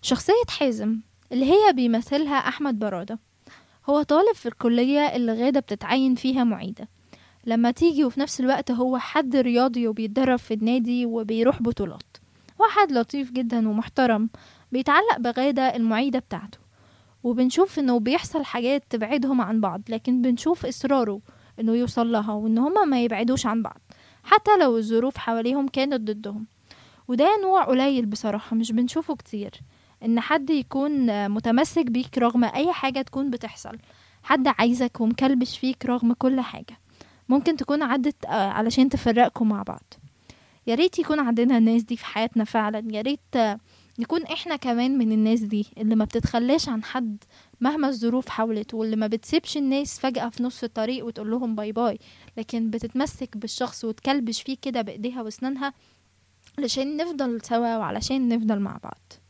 شخصية حازم اللي هي بيمثلها أحمد برادة هو طالب في الكلية اللي غادة بتتعين فيها معيدة لما تيجي وفي نفس الوقت هو حد رياضي وبيتدرب في النادي وبيروح بطولات واحد لطيف جدا ومحترم بيتعلق بغادة المعيدة بتاعته وبنشوف انه بيحصل حاجات تبعدهم عن بعض لكن بنشوف اصراره انه يوصل لها وان هما ما يبعدوش عن بعض حتى لو الظروف حواليهم كانت ضدهم وده نوع قليل بصراحة مش بنشوفه كتير ان حد يكون متمسك بيك رغم اي حاجة تكون بتحصل حد عايزك ومكلبش فيك رغم كل حاجة ممكن تكون عدت علشان تفرقكم مع بعض يا ريت يكون عندنا الناس دي في حياتنا فعلا يا ريت نكون احنا كمان من الناس دي اللي ما بتتخلاش عن حد مهما الظروف حاولت واللي ما بتسيبش الناس فجأة في نص الطريق وتقول لهم باي باي لكن بتتمسك بالشخص وتكلبش فيه كده بإيديها واسنانها علشان نفضل سوا وعلشان نفضل مع بعض